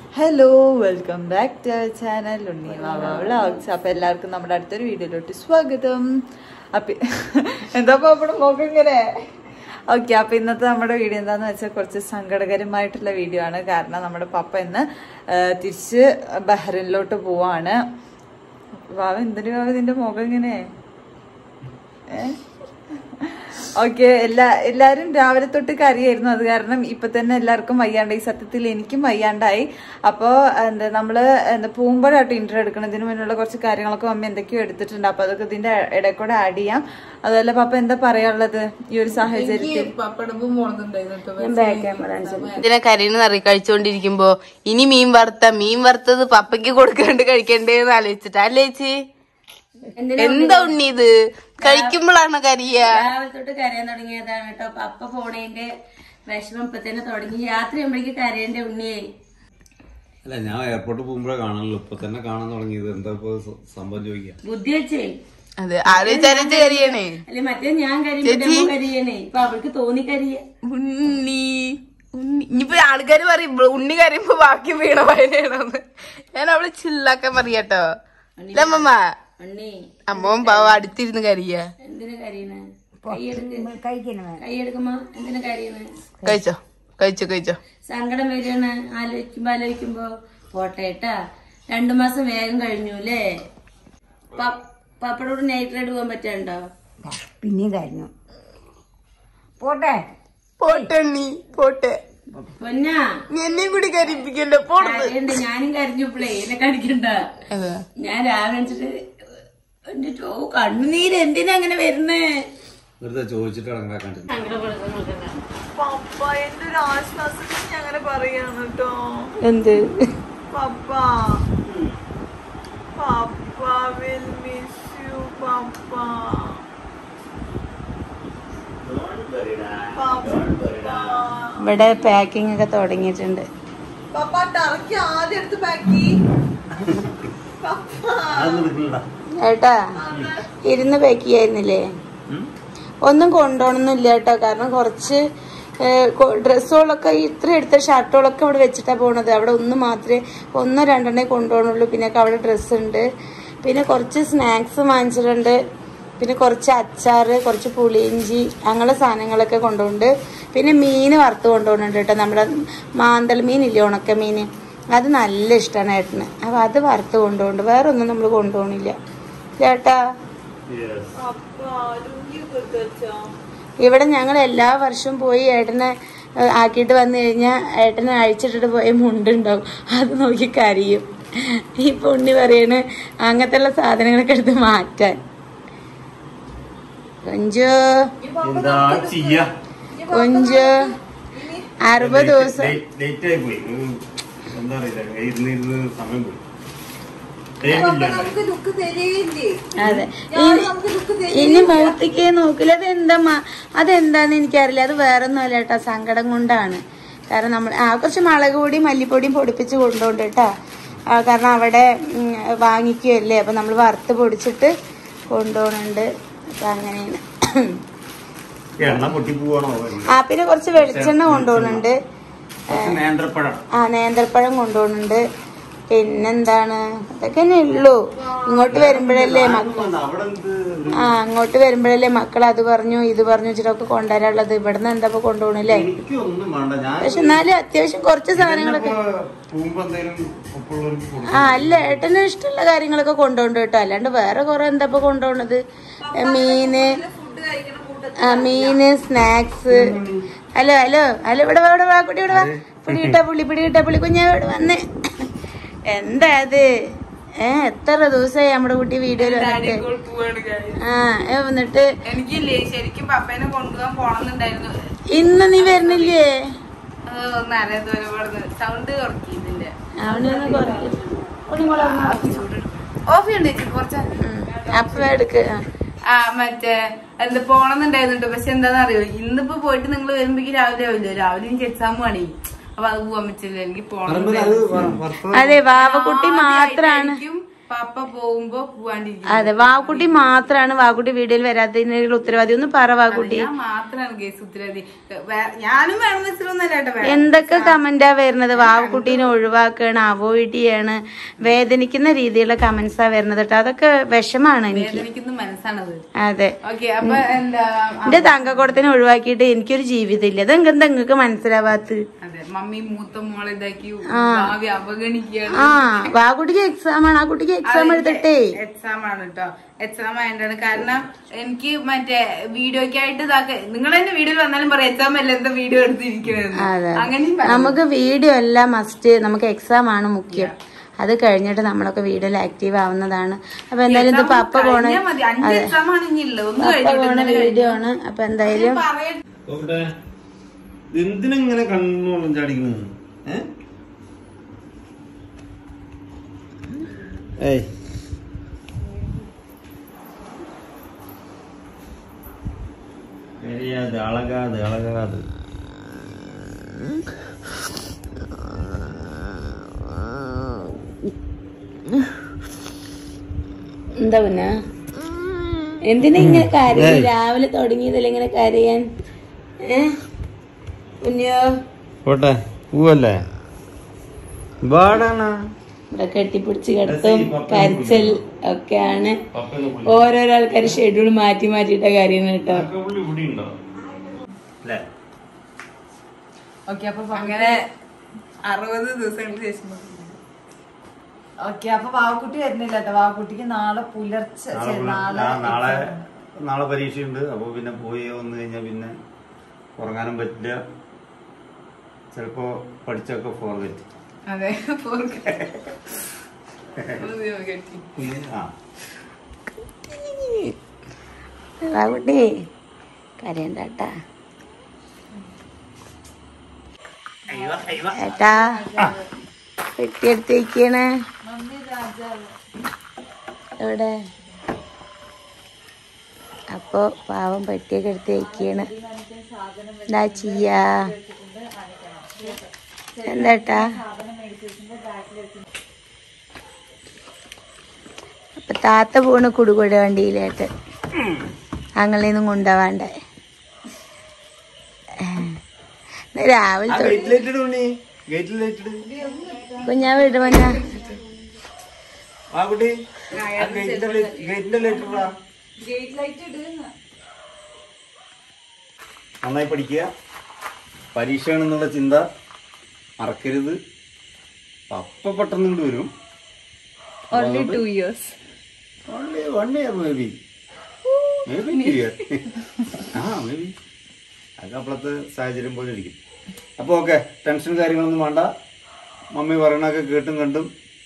Hello welcome back to our channel Unni Mava vlogs അപ്പൊ എല്ലാവർക്കും നമ്മുടെ അടുത്തൊരു വീഡിയോയിലോട്ട് സ്വാഗതം അപ്പൊ എന്താ പാപ്പടം നോക്കം ഇങ്ങനെ ഓക്കെ അപ്പൊ ഇന്നത്തെ നമ്മുടെ വീഡിയോ എന്താന്ന് വെച്ചാൽ കുറച്ച് സങ്കടകരമായിട്ടുള്ള വീഡിയോ ആണ് കാരണം നമ്മുടെ പപ്പ ഇന്ന് ആ, തിരിച്ച് ബഹ്റിനിലോട്ട് പോവാണ് വാവ എന്തിനു വാവ ഇതിന്റെ മുഖം ഇങ്ങനെ ഏഹ് ഓക്കെ എല്ലാ എല്ലാരും രാവിലെ തൊട്ട് കറിയായിരുന്നു അത് കാരണം ഇപ്പൊ തന്നെ എല്ലാവർക്കും വയ്യാണ്ടായി സത്യത്തിൽ എനിക്കും വയ്യാണ്ടായി അപ്പോ എന്താ നമ്മള് എന്താ പൂമ്പോഴാട്ടോ ഇന്റർ എടുക്കണതിന് മുന്നുള്ള കുറച്ച് കാര്യങ്ങളൊക്കെ മമ്മി എന്തൊക്കെയോ എടുത്തിട്ടുണ്ട് അപ്പൊ അതൊക്കെ ഇതിന്റെ ഇടയിൽ കൂടെ ആഡ് ചെയ്യാം അതുപോലെ പപ്പ എന്താ പറയാനുള്ളത് ഈ ഒരു സാഹചര്യത്തിൽ ഇതിനെ കരീന്ന് നിറയെ കഴിച്ചോണ്ടിരിക്കുമ്പോ ഇനി മീൻ വറുത്ത മീൻ വറുത്തത് പപ്പയ്ക്ക് കൊടുക്കാണ്ട് കഴിക്കണ്ടേന്ന് ആലോചിച്ചിട്ടാ അല്ലേ ചേച്ചി എന്താ ഉണ്ണി ഇത് കഴിക്കുമ്പോഴാണ് കരിയ രാവിലെ തൊട്ട് കരയാൻ തുടങ്ങിയതാണ് കേട്ടോ പപ്പ പോണേന്റെ വിഷമം ഇപ്പൊ തന്നെ തുടങ്ങി രാത്രി ആകുമ്പോഴേക്ക് കരയേണ്ട ഉണ്ണിയായി അല്ല ഞാൻ എയർപോർട്ടിൽ പോകുമ്പോഴേ കാണാനല്ലോ ഇപ്പൊ തന്നെ കാണാൻ തുടങ്ങിയത് എന്താ ഇപ്പൊ സ- സംഭവം ചോദിക്കാം ബുദ്ധി വെച്ചേ അതെ ആലോചിച്ചാലോചിച്ച് കരിയണേ അല്ലെ മറ്റേ ഞാൻ കരിയുമ്പോ കരിയണേ ഇപ്പൊ അവൾക്ക് തോന്നി കരിയ ഉണ്ണി ഉണ്ണി ഇനിയിപ്പോ ആൾക്കാര് പറയും "ഇവള് ഉണ്ണി കരയുമ്പോ ബാക്കി വീണ പയനാണെന്ന് ഞാൻ അവള് ചില്ലാക്കാൻ പറയാട്ടോ ഇല്ല അമ്മമ്മ ഉണ്ണി അമ്മവും പാവ അടുത്തിരുന്ന് കരിയ എന്തിനാ കരയണ കൈയെടുക്ക് കൈയെടുക്കുമ്പോ എന്തിനാ കരയണ കഴിച്ചോ കഴിച്ചോ കഴിച്ചോ സങ്കടം വരികയാണ് ആലോചിക്കുമ്പോ ആലോചിക്കുമ്പോ പോട്ടെ കേട്ടാ രണ്ടു മാസം വേഗം കഴിഞ്ഞു അല്ലേ പപ്പടോട് നൈറ്റ് റൈഡ് പോകാൻ പറ്റുണ്ടോ പിന്നെയും കഴിഞ്ഞു പോട്ടെ പോട്ടെ ഉണ്ണി പോട്ടെ പൊന്നാ നീ എന്നെയും കൂടി കരിപ്പിക്കല്ലോ പോടുന്നത് കരയണ്ട ഞാനും കരഞ്ഞപ്പോഴേ എന്നെ കടിക്കണ്ട അതെ ഞാൻ രാവിലെ വെച്ചിട്ട് എന്റെ ചോ കണ്ണുനീര് എന്തിനാ അങ്ങനെ വരുന്നേ വെറുതെ ചോദിച്ചിട്ട് ഇടങ്ങാക്കാണ്ടിരുന്നു പപ്പ എന്റെ ഒരു ആശ്വാസത്തിന് ഞാൻ അങ്ങനെ പറയാണ് കേട്ടോ എന്ത് പപ്പ papa will miss you papa ഇവിടെ പാക്കിംഗ് ഒക്കെ തുടങ്ങിയിട്ടുണ്ട് പപ്പ ടർക്കി ആദ്യം എടുത്ത് പാക്കി ഏട്ടാ ഇരുന്ന് പാക്ക് ചെയ്യായിരുന്നില്ലേ ഒന്നും കൊണ്ടുപോകണമെന്നില്ല കേട്ടോ കാരണം കുറച്ച് ഡ്രസ്സുകളൊക്കെ ഇത്ര എടുത്ത ഷർട്ടുകളൊക്കെ ഇവിടെ വെച്ചിട്ടാ പോണത് അവിടെ ഒന്ന് മാത്രമേ ഒന്നോ രണ്ടെണ്ണേ കൊണ്ടുപോകണുള്ളൂ പിന്നെ അവിടെ ഡ്രസ്സ് ഉണ്ട് പിന്നെ കുറച്ച് സ്നാക്സ് വാങ്ങിച്ചിട്ടുണ്ട് പിന്നെ കുറച്ച് അച്ചാറ് കുറച്ച് പുളിയിഞ്ചി അങ്ങനെയുള്ള സാധനങ്ങളൊക്കെ കൊണ്ടുപോകുന്നുണ്ട് പിന്നെ മീൻ വറുത്ത് കൊണ്ടുപോകുന്നുണ്ട് കേട്ടോ നമ്മുടെ മാന്തൽ മീനില്ലേ ഉണക്ക മീൻ അത് നല്ല ഇഷ്ടമാണ് ഏട്ടന് അപ്പൊ അത് വറുത്ത് കൊണ്ടുപോകുന്നുണ്ട് വേറെ ഒന്നും നമ്മൾ കൊണ്ടുപോകണില്ല ചേട്ടാ ഇവിടെ ഞങ്ങൾ എല്ലാ വർഷവും പോയി ഏട്ടനെ ഏഹ്, ആക്കിയിട്ട് വന്നു കഴിഞ്ഞാൽ ഏട്ടനെ അഴിച്ചിട്ടിട്ട് പോയ മുണ്ടുണ്ടാവും അത് നോക്കി കരയും ഈ പുണ്ണി പറയണ് അങ്ങനത്തെ ഉള്ള സാധനങ്ങളൊക്കെ എടുത്ത് മാറ്റാൻ കൊഞ്ചോ എന്താ ചെയ്യാ കൊഞ്ചോ അറുപത് ദിവസം ലേറ്റ് ആയി പോയി ഉം, എന്താ അറിയില്ല ഇരുന്ന് ഇരുന്ന് സമയം പോയി നമുക്ക് ലുക്ക് തരികയില്ലേ അതെ ഇനി- ഇനി മൗത്തിക്ക് നോക്കില്ല അതെന്താ മ- അതെന്താന്ന് എനിക്കറിയില്ല അത് വേറെ ഒന്നും അല്ല കേട്ടോ സങ്കടം കൊണ്ടാണ് കാരണം നമ്മൾ ആ കുറച്ച് മുളക് പൊടിയും മല്ലിപ്പൊടിയും പൊടിപ്പിച്ച് കൊണ്ടുപോണ്ട് കേട്ടോ ആ, കാരണം അവിടെ ഉം, വാങ്ങിക്കുകയല്ലേ അപ്പൊ നമ്മൾ വറുത്ത് പൊടിച്ചിട്ട് കൊണ്ടുപോകുന്നുണ്ട് അപ്പൊ അങ്ങനെയാണ് എണ്ണ പൊട്ടി പോവാണോ ആ പിന്നെ കുറച്ച് വെളിച്ചെണ്ണ കൊണ്ടുപോകുന്നുണ്ട് കുറച്ച് നേന്ത്രപ്പഴം ആ നേന്ത്രപ്പഴം കൊണ്ടുപോകുന്നുണ്ട് പിന്നെന്താണ് അതൊക്കെ തന്നെ ഉള്ളൂ ഇങ്ങോട്ട് വരുമ്പോഴല്ലേ മക്കൾ അവിടെ എന്ത് ആ അങ്ങോട്ട് വരുമ്പോഴല്ലേ മക്കൾ അത് പറഞ്ഞു ഇത് പറഞ്ഞു വെച്ചിട്ടൊക്കെ കൊണ്ടുവരാനുള്ളത് ഇവിടുന്ന് എന്താ ഇപ്പൊ കൊണ്ടുപോകണില്ലേ എനിക്കൊന്നും വേണ്ട ഞാൻ പക്ഷെ എന്നാലും അത്യാവശ്യം കുറച്ച് സാധനങ്ങളൊക്കെ ഇപ്പൊ പോകുമ്പോ എന്തെങ്കിലും ഒപ്പമുള്ളവർക്ക് കൊടുക്കും ആ അല്ല ഏട്ടന് ഇഷ്ടമുള്ള കാര്യങ്ങളൊക്കെ കൊണ്ടുപോകണ്ട കേട്ടോ അല്ലാണ്ട് വേറെ കുറെ എന്താ ഇപ്പൊ കൊണ്ടുപോകണത് മീന് ആ മീന് സ്നാക്സ് ഹലോ ഹലോ ഹലോ ഇവിടെ വാ, ഇവിടെ വാ കുട്ടി ഇവിടെ വാ പിടികിട്ട പുള്ളി പിടികിട്ട പുള്ളി കുഞ്ഞാ ഇവിടെ വന്നേ എന്താ അത് ഏ എത്ര ദിവസമായി നമ്മുടെ കുട്ടി വീഡിയോയിൽ വന്നിട്ട് ആ ഏ, വന്നിട്ട് എനിക്കില്ലേ ശരിക്കും പപ്പേനെ കൊണ്ടുപോകാൻ പോണെന്നുണ്ടായിരുന്നു ഇന്ന് നീ വരുന്നില്ലേ അത് ഒന്ന് അറിയാത്തവരെ പാടുന്നു സൗണ്ട് കുറക്കിഇതിന്റെ അവിടെ ഒന്ന് കുറയ്ക്ക്. ഒന്ന് കൂടെ ഒന്ന് കുറയ്ക്ക്. ഓഫ് ചെയ്യണ്ടേ കുറച്ച് ഉം. അപ്പൊ എടുക്ക് ആ. ആ മറ്റേ എന്താ പോണെന്നുണ്ടായിരുന്നുണ്ട് പക്ഷെ എന്താണെന്നറിയോ ഇന്നിപ്പോ പോയിട്ട് നിങ്ങൾ വരുമ്പോഴേക്ക് രാവിലെ ആവില്ലോ രാവിലെ എനിക്ക് എക്സാം പണി അപ്പൊ അത് പോവാൻ പറ്റില്ല എനിക്ക് പോണം അതെ വാവക്കുട്ടി മാത്രാണ് പാപ്പ പോകുമ്പോ പോവാണ്ടിരിക്കും അതെ വാക്കുട്ടി മാത്രമാണ് വാക്കുട്ടി വീഡിയോയിൽ വരാത്തതിനുള്ള ഉത്തരവാദി ഒന്ന് പറ വാക്കുട്ടി ഞാൻ മാത്രാണ് കേസ് ഉത്തരവാദി വേ- ഞാനും വേണമെന്ന് വെച്ചിട്ടൊന്നല്ല കേട്ടോ വേ- എന്തൊക്കെ കമന്റാ വരുന്നത് വാവുകുട്ടീനെ ഒഴിവാക്കാണ് അവോയ്ഡ് ചെയ്യാണ് വേദനിക്കുന്ന രീതിയിലുള്ള കമന്റ്സാ വരുന്നത് കേട്ടോ അതൊക്കെ വിഷമാണ് എനിക്ക് വേദനിക്കുന്ന മനസ്സാണത് അതെ ഓക്കെ അപ്പൊ എന്താ എന്റെ തങ്കക്കുടത്തിനെ ഒഴിവാക്കിയിട്ട് എനിക്കൊരു ജീവിതമില്ല അതെന്താ നിങ്ങൾക്ക് മനസ്സിലാവാത്ത അതെ മമ്മി മൂത്ത മോളെ ഇതാക്കി ഭാവി അവഗണിക്കുകയാണ് ആ വാക്കുട്ടിക്ക് എക്സാം ആണ് ആ കുട്ടിക്ക് എക്സാം എഴുതട്ടെ എക്സാം ആണ് കേട്ടോ എക്സാം ആയതാണ് കാരണം എനിക്ക് മറ്റേ വീഡിയോക്കായിട്ട് ഇതാക്ക നിങ്ങൾ തന്നെ വീഡിയോയിൽ വന്നാലും പറയാം എക്സാം അല്ല എന്താ വീഡിയോ എടുത്തിരിക്കണെന്ന് അതെ അങ്ങനെയും പറയും. നമുക്ക് വീഡിയോ അല്ല മസ്റ്റ് നമുക്ക് എക്സാം ആണ് മുഖ്യം അത് കഴിഞ്ഞിട്ട് നമ്മളൊക്കെ വീഡിയോയിൽ ആക്റ്റീവ് ആവുന്നതാണ് അപ്പൊ എന്തായാലും ഇത് പപ്പ പോണ കഴിഞ്ഞാ മതി അഞ്ച് എക്സാം ആണ് ഇനി ഉള്ളത് ഒന്ന് പപ്പ പോണ വീഡിയോ ആണ് അപ്പൊ എന്തായാലും പറയട്ടെ നോക്കട്ടെ എന്തിനെങ്ങനെ കണ്ണോളം ചാടിക്കണു ഏ ഏയ് தெரியாது அழகாது அழகாது എന്താ പിന്നെ എന്തിനാ ഇങ്ങനെ കരയാൻ രാവിലെ തുടങ്ങിയതല്ലേ ഇങ്ങനെ കരയാൻ ഏ കുഞ്ഞോ പോട്ടെ പൂവല്ലേ ബാടാണ് ഇവിടെ കെട്ടിപ്പിടിച്ച് കിടത്തും കരച്ചൽ ഒക്കെയാണ് ഓരോരോ ആൾക്കാർ ഷെഡ്യൂൾ മാറ്റി മാറ്റിയിട്ട കാര്യമാണ് കേട്ടോ ഇവിടെ ഉണ്ടോ അല്ലേ ഓക്കെ അപ്പൊ അങ്ങനെ അറുപത് ദിവസങ്ങൾക്ക് ശേഷം ഓക്കെ അപ്പൊ വാവുക്കുട്ടി വരുന്നില്ല കേട്ടോ വാവുക്കുട്ടിക്ക് നാളെ പുലർച്ചെ നാളെ ഛെ, പുള്ള- നാളെ നാ- നാളെ നാളെ പരീക്ഷയുണ്ട് അപ്പൊ പിന്നെ പോയി വന്നു കഴിഞ്ഞാൽ പിന്നെ ഉറങ്ങാനും പറ്റില്ല ചിലപ്പോ പഠിച്ചൊക്കെ ഫോർഗറ്റ് അതെ ഫോർക്ക് കെട്ടി ആ കുട്ടി കരയണ്ടാട്ടാ ഏട്ടാ പെട്ടിയെടുത്ത് വയ്ക്കണേ എവിടെ അപ്പൊ പാവം പെട്ടിയൊക്കെ എടുത്ത് വയ്ക്കാണ് എന്താ ചെയ്യാ എന്താട്ടാ അപ്പൊ താത്ത പോണ് കുടുകുട വണ്ടിയിലായിട്ട് അങ്ങനെയൊന്നും കൊണ്ടുപോവാണ്ടേ ഇന്ന് രാവിലെ തൊട്ട് ഗേറ്റിലേറ്റിട് ഉണ്ണി ഗേറ്റിലേറ്റിട് കുഞ്ഞാ വീട് മഞ്ഞ ആ കുട്ടി ആ ഗേറ്റിന്റെ ലൈറ്റ്- ഗേറ്റിന്റെ ലേറ്റിടാ നന്നായി പഠിക്കുക പരീക്ഷയാണെന്നുള്ള ചിന്ത മറക്കരുത് അപ്പ പെട്ടെന്ന് ഇങ്ങോട്ട് വരും only two years Only one year maybe. Maybe two year. ആ മേബി അതൊക്കെ അപ്പോഴത്തെ സാഹചര്യം പോലെ ഇരിക്കും അപ്പോൾ ഓക്കെ ടെൻഷൻ കാര്യങ്ങളൊന്നും വേണ്ട മമ്മി പറയണൊക്കെ കേട്ടും കണ്ടും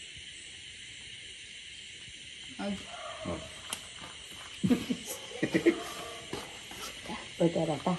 പോയിട്ട് വരാട്ടാ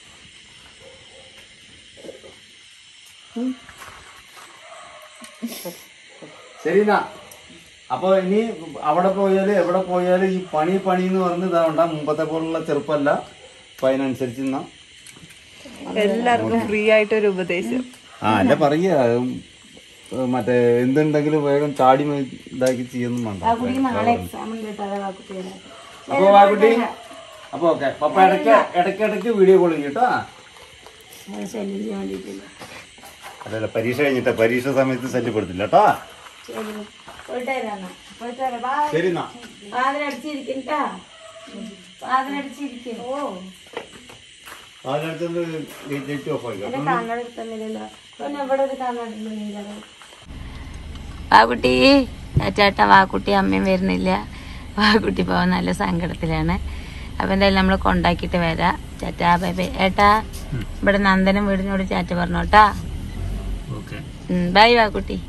ശരി എന്നാ അപ്പൊ ഇനി അവിടെ പോയാല് എവിടെ പോയാലും ഈ പണി പണി എന്ന് പറഞ്ഞ് ഇതാവണ്ട മുമ്പത്തെ പോലുള്ള ചെറുപ്പമല്ല അപ്പൊ അതിനനുസരിച്ച് എന്നാ എല്ലാവർക്കും ഫ്രീ ആയിട്ട് ഒരു ഉപദേശം ആ അല്ല പറയാ ഉം, മറ്റേ എന്തുണ്ടെങ്കിലും വേഗം ചാടി മ- ഇതാക്കി ചെയ്യൊന്നും വേണ്ട നാളെ എക്സാം ഉണ്ട് കേട്ടോ അതാ വാക്കുട്ടി വരാത്തെ. അപ്പൊ വാക്കുട്ടി അപ്പൊ ഓക്കെ പപ്പ ഇടയ്ക്ക് ഇടയ്ക്ക് ഇടയ്ക്ക് വീഡിയോ കോൾ കേട്ടോ അത് ശല്യം ചെയ്യാൻ വേണ്ടിയിട്ടില്ല അല്ലല്ല പരീക്ഷ കഴിഞ്ഞിട്ട് പരീക്ഷ സമയത്ത് ശല്യപ്പെടുത്തില്ല കേട്ടോ ശരി പോയിട്ട് വരാന്നാ പോയിട്ട് വരാം ബാ ശരി എന്നാ വാതിലടിച്ചിരിക്കട്ടാ വാതിലടിച്ചിരിക്കും ഓ അതിനടുത്ത് ലൈറ്റ് ഓഫ് ആക്കി എന്റെ കണ്ണട എടുത്തന്നില്ലല്ലോ പിന്നെ ഇവിടെ ഒരു കണ്ണട വാക്കുട്ടി ചേട്ടാ വാക്കുട്ടി അമ്മയും വരുന്നില്ല വാക്കുട്ടി പോവാൻ നല്ല സങ്കടത്തിലാണ് അപ്പൊ എന്തായാലും നമ്മൾ കൊണ്ടാക്കിയിട്ട് വരാം ചേട്ടാ ബൈ ബൈ ഏട്ടാ ഇവിടെ നന്ദനം വീടിനോട് ചാറ്റ പറഞ്ഞോട്ടാ ഓക്കെ ബൈ വാക്കുട്ടി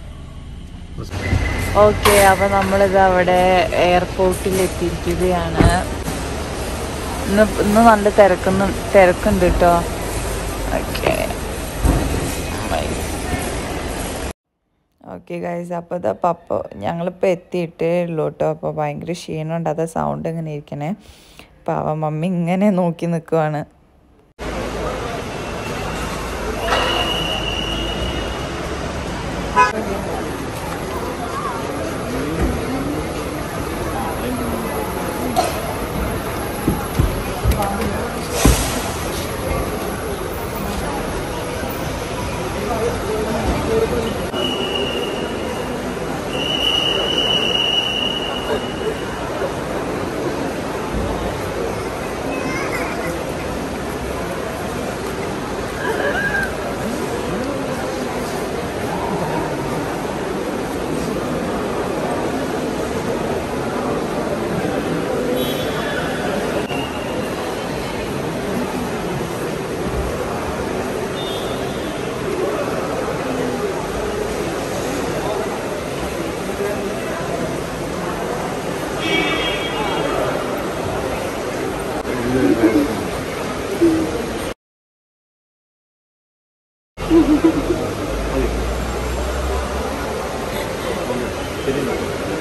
ഓക്കെ അപ്പൊ നമ്മളിത് അവിടെ എയർപോർട്ടിൽ എത്തിയിരിക്കുകയാണ് ഇന്ന് ഇന്ന് നല്ല തിരക്കുന്നു തിരക്കുണ്ട് കേട്ടോ ഓക്കെ ഓക്കെ ഗൈസ് അപ്പോൾ ഇതാ പപ്പ ഞങ്ങളിപ്പോൾ എത്തിയിട്ടേ ഉള്ളൂ കേട്ടോ അപ്പോൾ ഭയങ്കര ക്ഷീണമുണ്ട് അതാ സൗണ്ട് ഇങ്ങനെ ഇരിക്കണേ പാവ മമ്മി ഇങ്ങനെ നോക്കി നിൽക്കുവാണ് ശരി എന്നാ.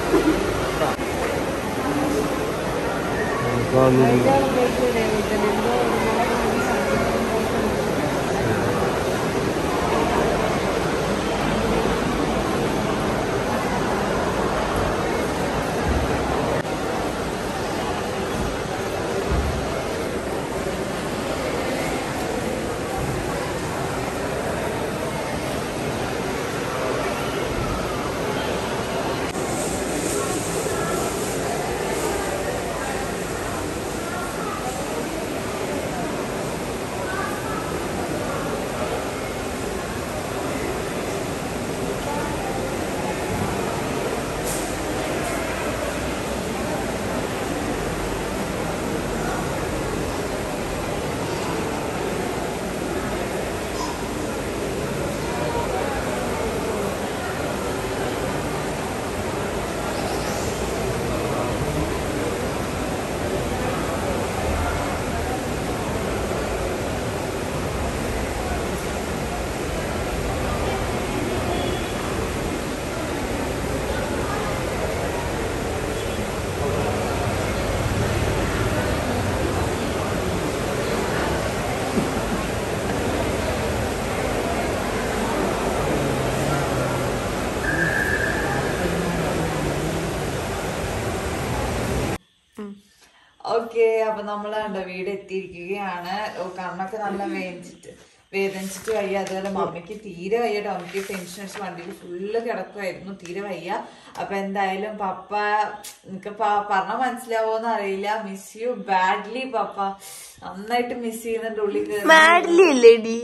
ഓക്കെ അപ്പൊ നമ്മൾ കണ്ട വീട് എത്തിയിരിക്കുകയാണ് ഓ, കണ്ണൊക്കെ നല്ല വേദനിച്ചിട്ട് വേദനിച്ചിട്ട് വയ്യ അതുപോലെ മമ്മിക്ക് തീരെ വയ്യട്ടോ മമ്മിക്ക് ടെൻഷൻ അടിച്ച് വണ്ടിയിൽ ഫുള്ള് കിടക്കുമായിരുന്നു തീരെ വയ്യ അപ്പൊ എന്തായാലും പപ്പ നിനക്ക് പറഞ്ഞ മനസ്സിലാവോന്ന് അറിയില്ല മിസ് യു ബാഡ്ലി പപ്പ നന്നായിട്ട് മിസ് ചെയ്യുന്നുണ്ട് ഉള്ളിൽ കയറി മാഡ്ലി അല്ലേടി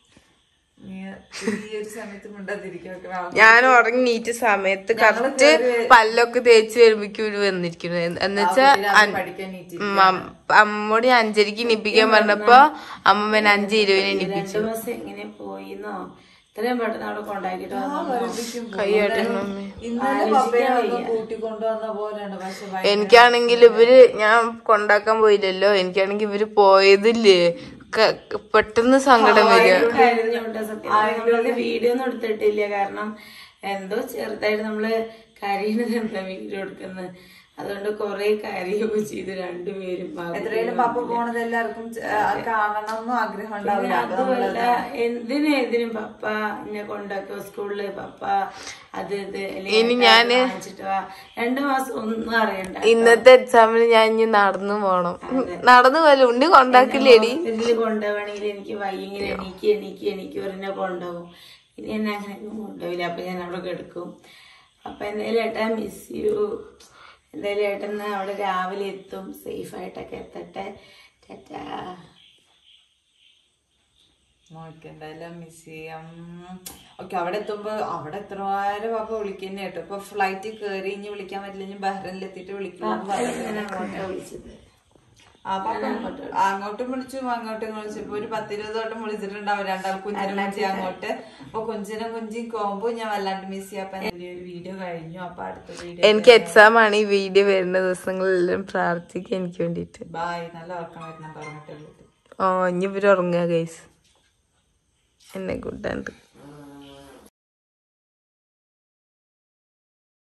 നീ ഈ ഒരു സമയത്ത് മിണ്ടാതിരിക്കുക ഞാൻ ഉറങ്ങി നീറ്റ സമയത്ത് കറക്റ്റ് പല്ലൊക്കെ തേച്ച് വരുമ്പോഴേക്കും ഇവര് വന്നിരിക്കുന്നു എന്ന് എന്നുവെച്ചാ അൻ- പഠിക്കാൻ നീറ്റി ഉം, അം- അമ്മോട് അഞ്ചരക്ക് എണിപ്പിക്കാൻ പറഞ്ഞപ്പോ അമ്മ എന്നെ അഞ്ച് ഇരുപതിന് എണിപ്പിച്ചു രണ്ടു മാസം എങ്ങനെ പോയിന്നോ ഇത്രയും പെട്ടെന്ന് അവിടെ കൊണ്ടാക്കിട്ടോ കൈയാട്ടൻ മമ്മി ഇന്നലെ പപ്പയെ ഒന്ന് കൂട്ടിക്കൊണ്ടുവന്ന പോലെയാണ് പക്ഷെ ഭയ- എനിക്കാണെങ്കിൽ ഇവര് ഞാൻ കൊണ്ടാക്കാൻ പോയില്ലല്ലോ എനിക്കാണെങ്കിൽ ഇവര് പോയതില്ലേ ക- പെട്ടെന്ന് സങ്കടം വരിക കരഞ്ഞോട്ടെ സത്യം നമ്മളത് വീഡിയോ ഒന്നും എടുത്തിട്ടില്ല കാരണം എന്തോ ചെറുതായിട്ട് നമ്മള് കരയുന്നത് എന്താ വീഡിയോ എടുക്കുന്നത് അതുകൊണ്ട് കൊറേ കരയൊക്കെ ചെയ്ത് രണ്ടുപേരും എത്രയായാലും പപ്പ പോണത് എല്ലാവർക്കും ച- ആ, കാണണമെന്നും ആഗ്രഹം ഉണ്ടാവില്ല അപ്പൊ അതുമല്ല എന്തിനും എന്തിനും പപ്പ എന്നെ കൊണ്ടാക്കോ സ്കൂളില് പപ്പ അത് ഇത് അല്ലെങ്കിൽ ഇനി ഞാന് വാങ്ങിച്ചിട്ട് വാ. രണ്ടു മാസം ഒന്നും അറിയണ്ട ഇന്നത്തെ എക്സാമിന് ഞാൻ ഇനി നടന്നു പോണം നടന്നു പോലെ ഉണ്ടി കൊണ്ടാക്കില്ലേടി ഹോസ്പിറ്റലിൽ കൊണ്ടുപോകണമെങ്കിൽ എനിക്ക് വയ്യെങ്കിൽ എനിക്ക് എനിക്ക് എനിക്ക് ഒരെന്നെ കൊണ്ടുപോകും ഇനി എന്നെ അങ്ങനെ കൊണ്ടുപോയില്ല അപ്പൊ ഞാൻ അവിടെ കിടക്കും അപ്പൊ എന്തായാലും ഏട്ടാ മിസ് യു എന്തായാലും ഏട്ടൻ അവിടെ രാവിലെ എത്തും സേഫ് ആയിട്ടൊക്കെ എത്തട്ടെ ടാറ്റാ നോക്കി എന്തായാലും മിസ് ചെയ്യാം ഓക്കെ അവിടെ എത്തുമ്പോ അവിടെ എത്ര നേരം പാപ്പ വിളിക്കുന്നേ കേട്ടോ ഇപ്പൊ ഫ്ലൈറ്റിൽ കയറി ഇനി വിളിക്കാൻ പറ്റില്ല ഇനി ബഹ്റൈനിൽ എത്തിയിട്ട് വിളിക്കണം ഞാൻ അങ്ങോട്ടാ വിളിച്ചത് ആ പാപ്പ അങ്ങോട്ടും വിളിച്ചു അങ്ങോട്ടും വിളിച്ചു ഇപ്പൊ ഒരു പത്തിരുപത് വട്ടം വിളിച്ചിട്ടുണ്ടാവും രണ്ടാൾ കുഞ്ചിനും കുഞ്ചി അങ്ങോട്ട് അപ്പൊ കുഞ്ചിനും കുഞ്ചിയും കോമ്പോ ഞാൻ വല്ലാണ്ട് മിസ് ചെയ്യാം അപ്പൊ ഒരു വീഡിയോ കഴിഞ്ഞു അപ്പൊ അടുത്ത വീഡിയോ എനിക്ക് എക്സാം ആണ് ഈ വീഡിയോ വരുന്ന ദിവസങ്ങളെല്ലാം പ്രാർത്ഥിക്കുക എനിക്ക് വേണ്ടിട്ട് ബായ് നല്ല ഉറക്കം വരുന്ന പറഞ്ഞിട്ടുള്ളത് ഓ ഇനി ഇവര് ഉറങ്ങുക ഗൈസ് എന്നെ കൂട്ടാണ്ട്